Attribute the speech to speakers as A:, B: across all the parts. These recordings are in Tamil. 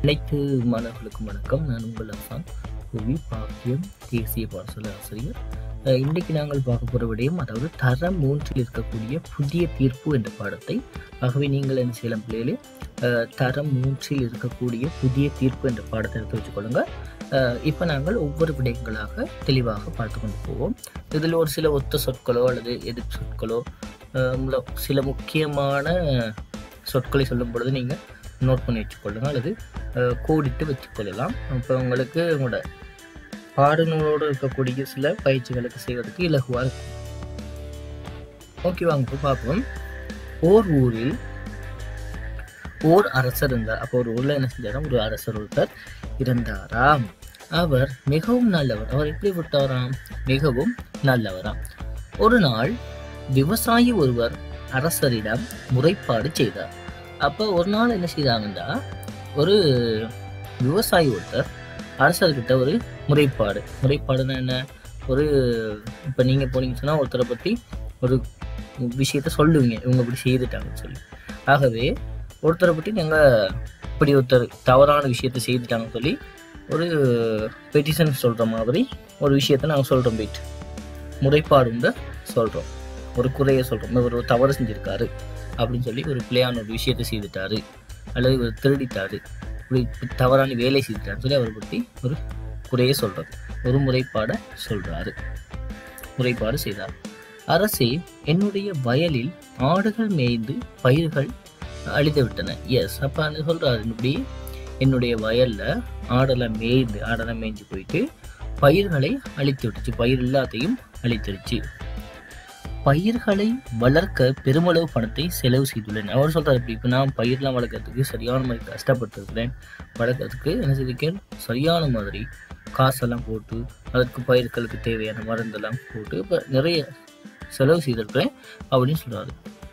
A: அனைத்து மாணவர்களுக்கும் வணக்கம் நான் உங்கள் அசான் புவி பாக்கியம் தேசிய பாடசாலை ஆசிரியர் அஹ் இன்றைக்கு நாங்கள் பார்க்க போகிற விடயம் அதாவது தரம் மூன்றில் இருக்கக்கூடிய புதிய தீர்ப்பு என்ற பாடத்தை ஆகவே நீங்கள் என்ன செய்யலாம் பிள்ளைகளே அஹ் தரம் மூன்றில் இருக்கக்கூடிய புதிய தீர்ப்பு என்ற பாடத்தை எடுத்து வச்சுக்கொள்ளுங்க இப்போ நாங்கள் ஒவ்வொரு விடயங்களாக தெளிவாக பார்த்து கொண்டு போவோம் இதில் ஒரு சில ஒத்த சொற்களோ அல்லது எதிர் சொற்களோ அஹ் உள்ள சில முக்கியமான சொற்களை சொல்லும் பொழுது நீங்கள் நோட் பண்ணி வச்சுக்கொள்ளுங்க அல்லது அஹ், கோடிட்டு வச்சுக்கொள்ளலாம் இப்போ உங்களுக்கு உங்களோட பாடநூலோடு இருக்கக்கூடிய சில பயிற்சிகளுக்கு செய்வதற்கு இலகுவாக இருக்கும் ஓகே வாங்க இப்போ பார்ப்போம் ஓர் ஊரில் ஓர் அரசர் இருந்தார் அப்போ ஒரு ஊரில் என்ன செஞ்சாராம் ஒரு அரசர் ஒருத்தர் இருந்தாராம் அவர் மிகவும் நல்லவர் அவர் எப்படி விட்டாராம் மிகவும் நல்லவராம் ஒரு நாள் விவசாயி ஒருவர் அரசரிடம் முறைப்பாடு செய்தார் அப்போ ஒரு நாள் என்ன செய்தாங்கன்னா ஒரு விவசாயி ஒருத்தர் அரசர்கிட்ட ஒரு முறைப்பாடு முறைப்பாடுன்னா என்ன ஒரு இப்போ நீங்கள் போனீங்கன்னு சொன்னால் ஒருத்தரை பற்றி ஒரு விஷயத்த சொல்லுவீங்க இவங்க இப்படி செய்துட்டாங்கன்னு சொல்லி ஆகவே ஒருத்தரை பற்றி நாங்கள் இப்படி ஒருத்தர் தவறான விஷயத்தை செய்துட்டாங்கன்னு சொல்லி ஒரு பெட்டிஷன் சொல்கிற மாதிரி ஒரு விஷயத்த நாங்கள் சொல்கிறோம் போயிட்டு முறைப்பாடுங்க சொல்கிறோம் ஒரு குறையை சொல்கிறோம் இவர் ஒரு தவறு செஞ்சுருக்காரு அப்படின்னு சொல்லி ஒரு பிள்ளையான ஒரு விஷயத்தை செய்துட்டாரு அல்லது இவர் திருடிட்டாரு இப்படி இப்படி தவறான வேலை செய்துட்டாருன்னு சொல்லி அவரை பற்றி ஒரு குறையை சொல்கிறது ஒரு முறைப்பாடை சொல்கிறாரு முறைப்பாடு செய்தார் அரசே என்னுடைய வயலில் ஆடுகள் மேய்ந்து பயிர்கள் அழித்து விட்டன எஸ் அப்போ அந்த சொல்கிறாரு இப்படி என்னுடைய வயலில் ஆடெல்லாம் மேய்ந்து ஆடெல்லாம் மேய்ஞ்சு போயிட்டு பயிர்களை அழித்து விட்டுச்சு பயிர் எல்லாத்தையும் அழித்துடுச்சு பயிர்களை வளர்க்க பெருமளவு பணத்தை செலவு செய்துள்ளேன் அவர் சொல்றாரு இப்படி இப்போ நான் பயிர்லாம் வளர்க்கறதுக்கு சரியான மாதிரி கஷ்டப்பட்டிருக்கிறேன் வளர்க்கறதுக்கு என்ன செய்திருக்கேன் சரியான மாதிரி காசெல்லாம் போட்டு அதற்கு பயிர்களுக்கு தேவையான மருந்தெல்லாம் போட்டு இப்போ நிறைய செலவு செய்திருக்கிறேன் அப்படின்னு சொல்றாரு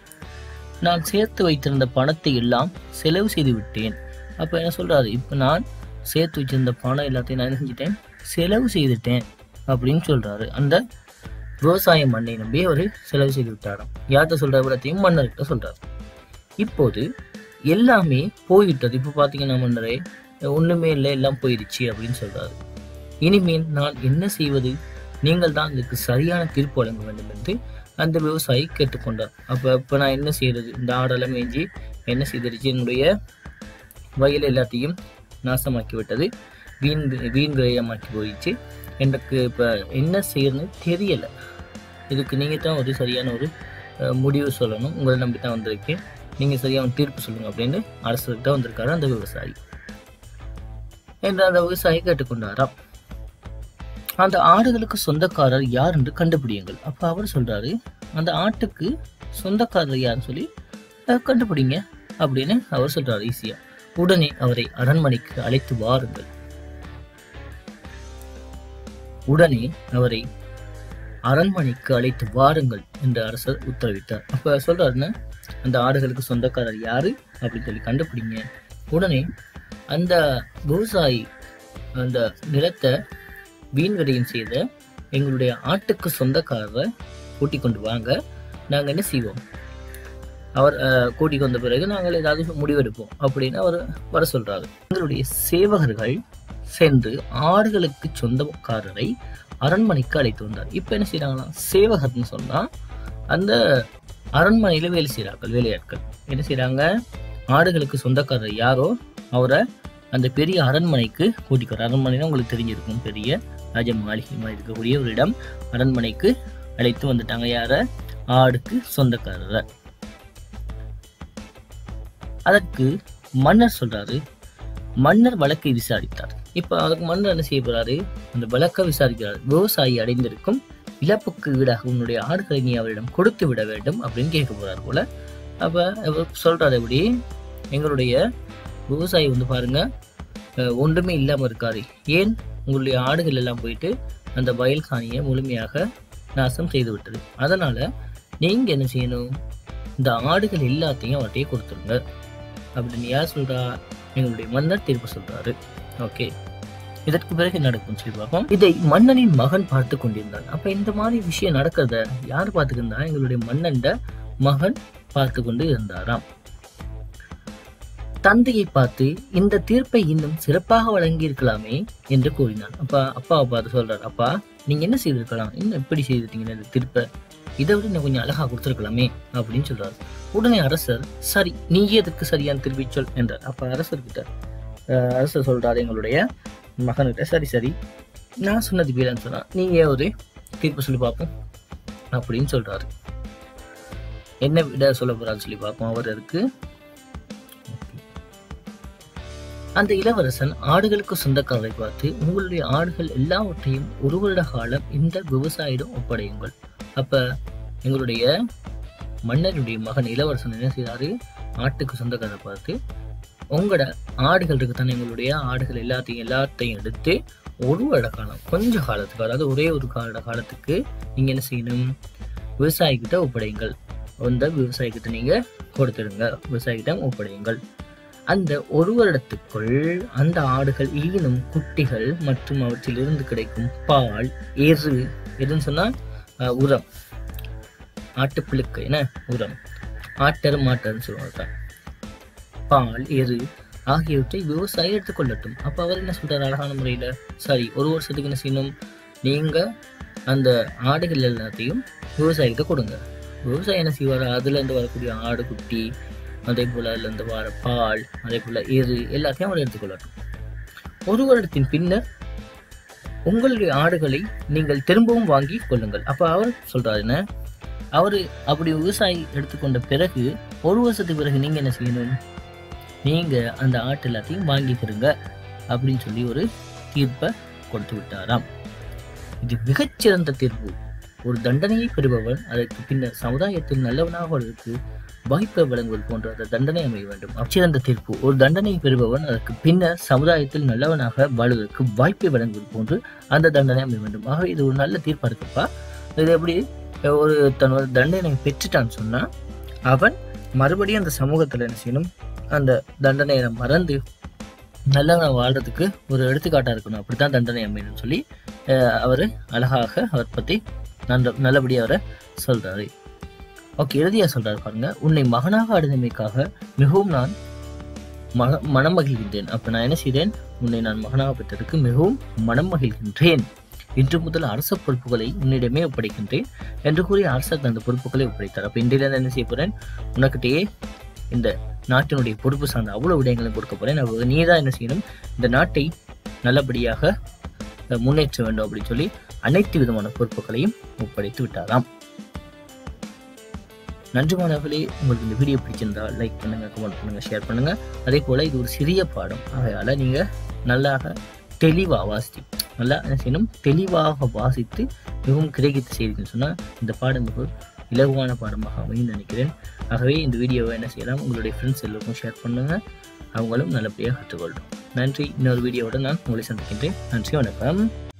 A: நான் சேர்த்து வைத்திருந்த பணத்தை எல்லாம் செலவு செய்து விட்டேன் அப்போ என்ன சொல்றாரு இப்போ நான் சேர்த்து வச்சிருந்த பணம் எல்லாத்தையும் நான் என்ன செஞ்சிட்டேன் செலவு செய்துட்டேன் அப்படின்னு சொல்றாரு அந்த விவசாய மண்ணை நம்பி அவர் செலவு செய்து விட்டாராம் யார்கிட்ட சொல்ற விடத்தையும் மன்னர்கிட்ட சொல்றாரு இப்போது எல்லாமே போய்விட்டது இப்போ பார்த்தீங்கன்னா மன்னரே ஒண்ணுமே இல்லை எல்லாம் போயிடுச்சு அப்படின்னு சொல்றாரு இனிமேல் நான் என்ன செய்வது நீங்கள் தான் இதுக்கு சரியான தீர்ப்பு வழங்க வேண்டும் என்று அந்த விவசாயி கேட்டுக்கொண்டார் அப்போ இப்போ நான் என்ன செய்யறது இந்த ஆடெல்லாம் மேய்ஞ்சி என்ன செய்திருச்சு என்னுடைய வயல் எல்லாத்தையும் நாசமாக்கி விட்டது வீண் வீண் விரயமாக்கி போயிடுச்சு எனக்கு இப்போ என்ன செய்யறதுன்னு தெரியலை இதுக்கு நீங்கள் தான் ஒரு சரியான ஒரு அஹ், முடிவு சொல்லணும் உங்களை நம்பி தான் வந்திருக்கேன் நீங்கள் சரியான தீர்ப்பு சொல்லுங்கள் அப்படின்னு அரசர்கிட்ட வந்திருக்காரு அந்த விவசாயி என்று அந்த விவசாயி கேட்டுக்கொண்டாராம் அந்த ஆடுகளுக்கு சொந்தக்காரர் யார் என்று கண்டுபிடியுங்கள் அப்போ அவர் சொல்றாரு அந்த ஆட்டுக்கு சொந்தக்காரர் யாருன்னு சொல்லி அஹ், கண்டுபிடிங்க அப்படின்னு அவர் சொல்றாரு ஈஸியா உடனே அவரை அரண்மனைக்கு அழைத்து வாருங்கள் உடனே அவரை அரண்மனைக்கு அழைத்து வாருங்கள் என்று அரசர் உத்தரவிட்டார் அப்ப சொல்றாருன்னா அந்த ஆடுகளுக்கு சொந்தக்காரர் யாரு அப்படின்னு சொல்லி கண்டுபிடிங்க உடனே அந்த விவசாயி அந்த நிலத்தை வீண் விரயம் செய்த எங்களுடைய ஆட்டுக்கு சொந்தக்காரரை கூட்டிக் கொண்டு வாங்க நாங்க என்ன செய்வோம் அவர் அஹ், கூட்டிக் வந்த பிறகு நாங்கள் ஏதாவது முடிவெடுப்போம் அப்படின்னு அவர் வர சொல்றாரு எங்களுடைய சேவகர்கள் சென்று ஆடுகளுக்கு சொந்தக்காரரை அரண்மனைக்கு அழைத்து வந்தார் இப்போ என்ன செய்றாங்களாம் சேவகர்னு சொன்னா அந்த அரண்மனையில வேலை செய்கிறார்கள் வேலையாட்கள் என்ன செய்றாங்க ஆடுகளுக்கு சொந்தக்காரர் யாரோ அவரை அந்த பெரிய அரண்மனைக்கு கூட்டிக்கிறார் அரண்மனைனா உங்களுக்கு தெரிஞ்சிருக்கும் பெரிய ராஜ மாளிகை மாதிரி இருக்கக்கூடிய ஒரு இடம் அரண்மனைக்கு அழைத்து வந்துட்டாங்க யார ஆடுக்கு சொந்தக்காரரை அதற்கு மன்னர் சொல்றாரு மன்னர் வழக்கை விசாரித்தார் இப்போ அதுக்கு மன்னர் என்ன செய்ய போறாரு அந்த வழக்கை விசாரிக்கிறார் விவசாயி அடைந்திருக்கும் இழப்புக்கு ஈடாக உன்னுடைய ஆடுகளை நீ அவரிடம் கொடுத்து விட வேண்டும் அப்படின்னு கேட்க போறாரு போல அப்ப அவர் சொல்றாரு எப்படி எங்களுடைய விவசாயி வந்து பாருங்க அஹ், ஒன்றுமே இல்லாம இருக்காரு ஏன் உங்களுடைய ஆடுகள் எல்லாம் போயிட்டு அந்த வயல் காணியை முழுமையாக நாசம் செய்து விட்டது அதனால நீங்க என்ன செய்யணும் இந்த ஆடுகள் எல்லாத்தையும் அவர்கிட்டயே கொடுத்துருங்க அப்படின்னு யார் சொல்றா எங்களுடைய மன்னர் தீர்ப்பு சொல்றாரு ஓகே இதற்கு பிறகு என்ன நடக்கும் சொல்லி பார்ப்போம் இதை மன்னனின் மகன் பார்த்து கொண்டிருந்தான் அப்ப இந்த மாதிரி விஷயம் நடக்கிறத யார் பார்த்துக்கிருந்தா எங்களுடைய மன்னன்ட மகன் பார்த்து கொண்டு இருந்தாராம் தந்தையை பார்த்து இந்த தீர்ப்பை இன்னும் சிறப்பாக வழங்கியிருக்கலாமே என்று கூறினான் அப்பா அப்பாவை பார்த்து சொல்றார் அப்பா நீங்க என்ன செய்திருக்கலாம் என்ன எப்படி செய்திருக்கீங்க இந்த தீர்ப்பை இதை விட இன்னும் கொஞ்சம் அழகா கொடுத்துருக்கலாமே அப்படின்னு சொல்றாரு உடனே அரசர் சரி நீயே எதற்கு சரியான தீர்ப்பை சொல் என்றார் அப்ப அரசர்கிட்ட அஹ், அரசர் சொல்றாரு எங்களுடைய மகன்கிட்ட சரி சரி நான் சொன்னது வீரன்னு சொன்னா நீங்க ஒரு தீர்ப்பு சொல்லி பார்ப்போம் அப்படின்னு சொல்றாரு என்ன விட சொல்ல போறான்னு சொல்லி பார்ப்போம் அவர் அதுக்கு அந்த இளவரசன் ஆடுகளுக்கு சொந்தக்காரரை பார்த்து உங்களுடைய ஆடுகள் எல்லாவற்றையும் ஒரு வருட காலம் இந்த விவசாயிடம் ஒப்படையுங்கள் அப்ப எங்களுடைய மன்னருடைய மகன் இளவரசன் என்ன செய்தாரு ஆட்டுக்கு சொந்தக்காரரை பார்த்து உங்களோட ஆடுகள் இருக்கு தானே எங்களுடைய ஆடுகள் எல்லாத்தையும் எல்லாத்தையும் எடுத்து ஒரு வருட காலம் கொஞ்ச காலத்துக்கு அதாவது ஒரே ஒரு கால காலத்துக்கு நீங்க என்ன செய்யணும் விவசாயிகிட்ட ஒப்படையுங்கள் அந்த விவசாயிகிட்ட நீங்க கொடுத்துடுங்க விவசாயிகிட்ட ஒப்படையுங்கள் அந்த ஒரு வருடத்துக்குள் அந்த ஆடுகள் ஈனும் குட்டிகள் மற்றும் அவற்றிலிருந்து கிடைக்கும் பால் எரு எதுன்னு சொன்னா அஹ், உரம் ஆட்டுப்புழுக்கு என்ன உரம் ஆட்டர் மாட்டர்னு சொல்லுவாங்க பால் எரு ஆகியவற்றை விவசாயி எடுத்துக்கொள்ளட்டும் அப்ப அவர் என்ன சொல்றாரு அழகான முறையில சரி ஒரு வருஷத்துக்கு என்ன செய்யணும் நீங்க அந்த ஆடுகள் எல்லாத்தையும் விவசாயிகிட்ட கொடுங்க விவசாயி என்ன செய்வார் அதுல இருந்து வரக்கூடிய ஆடு குட்டி அதே போல அதுல இருந்து வர பால் அதே போல எரு எல்லாத்தையும் அவர் எடுத்துக்கொள்ளட்டும் ஒரு வருடத்தின் பின்னர் உங்களுடைய ஆடுகளை நீங்கள் திரும்பவும் வாங்கி கொள்ளுங்கள் அப்ப அவர் சொல்றாரு என்ன அவரு அப்படி விவசாயி எடுத்துக்கொண்ட பிறகு ஒரு வருஷத்துக்கு பிறகு நீங்க என்ன செய்யணும் நீங்க அந்த ஆட்டு எல்லாத்தையும் வாங்கிக்கிறீங்க அப்படின்னு சொல்லி ஒரு தீர்ப்பை கொடுத்து விட்டாராம் இது மிகச்சிறந்த தீர்ப்பு ஒரு தண்டனையை பெறுபவன் அதற்கு பின்னர் சமுதாயத்தில் நல்லவனாக வருவதற்கு வாய்ப்பை வழங்குவது போன்ற அந்த தண்டனை அமைய வேண்டும் அச்சிறந்த தீர்ப்பு ஒரு தண்டனையை பெறுபவன் அதற்கு பின்னர் சமுதாயத்தில் நல்லவனாக வாழ்வதற்கு வாய்ப்பை வழங்குவது போன்று அந்த தண்டனை அமைய வேண்டும் ஆகவே இது ஒரு நல்ல தீர்ப்பா இருக்குப்பா இது எப்படி ஒரு தன்னோட தண்டனை பெற்றுட்டான்னு சொன்னா அவன் மறுபடியும் அந்த சமூகத்துல என்ன செய்யணும் அந்த தண்டனையை மறந்து நல்லவனை வாழ்றதுக்கு ஒரு எடுத்துக்காட்டா இருக்கணும் அப்படித்தான் தண்டனை அமையணும்னு சொல்லி அஹ், அவரு அழகாக அவர் பத்தி நல்ல நல்லபடியா அவரை சொல்றாரு ஓகே இறுதியா சொல்றாரு பாருங்க உன்னை மகனாக அடைந்தமைக்காக மிகவும் நான் மன மனம் மகிழ்கின்றேன் அப்ப நான் என்ன செய்தேன் உன்னை நான் மகனாக பெற்றதற்கு மிகவும் மனம் மகிழ்கின்றேன் இன்று முதல் அரச பொறுப்புகளை உன்னிடமே ஒப்படைக்கின்றேன் என்று கூறி அரசர் அந்த பொறுப்புகளை ஒப்படைத்தார் அப்ப இன்றையில என்ன செய்ய போறேன் உனக்கிட்டயே இந்த நாட்டினுடைய பொறுப்பு சார்ந்த அவ்வளவு விடயங்களையும் கொடுக்க போறேன் அப்ப நீ தான் என்ன செய்யணும் இந்த நாட்டை நல்லபடியாக அஹ், முன்னேற்ற வேண்டும் அப்படின்னு சொல்லி அனைத்து விதமான பொறுப்புகளையும் ஒப்படைத்து விட்டாராம் நன்றி மாணவர்களே உங்களுக்கு இந்த வீடியோ பிடிச்சிருந்தா லைக் பண்ணுங்க கமெண்ட் பண்ணுங்க ஷேர் பண்ணுங்க அதே போல இது ஒரு சிறிய பாடம் ஆகையால நீங்க நல்லாக தெளிவா வாசித்து நல்லா என்ன செய்யணும் தெளிவாக வாசித்து மிகவும் கிரகித்து செய்தீங்கன்னு சொன்னா இந்த பாடம் மிக இலகுவான பாடமாக அமையும் நினைக்கிறேன் ஆகவே இந்த வீடியோவை என்ன செய்யலாம் உங்களுடைய ஃப்ரெண்ட்ஸ் எல்லோருக்கும் ஷேர் பண்ணுங்க அவங்களும் நல்லபடியாக கற்றுக்கொள்ளட்டும் நன்றி இன்னொரு வீடியோவோட நான் உங்களை சந்திக்கின்றேன் நன்றி வணக்கம்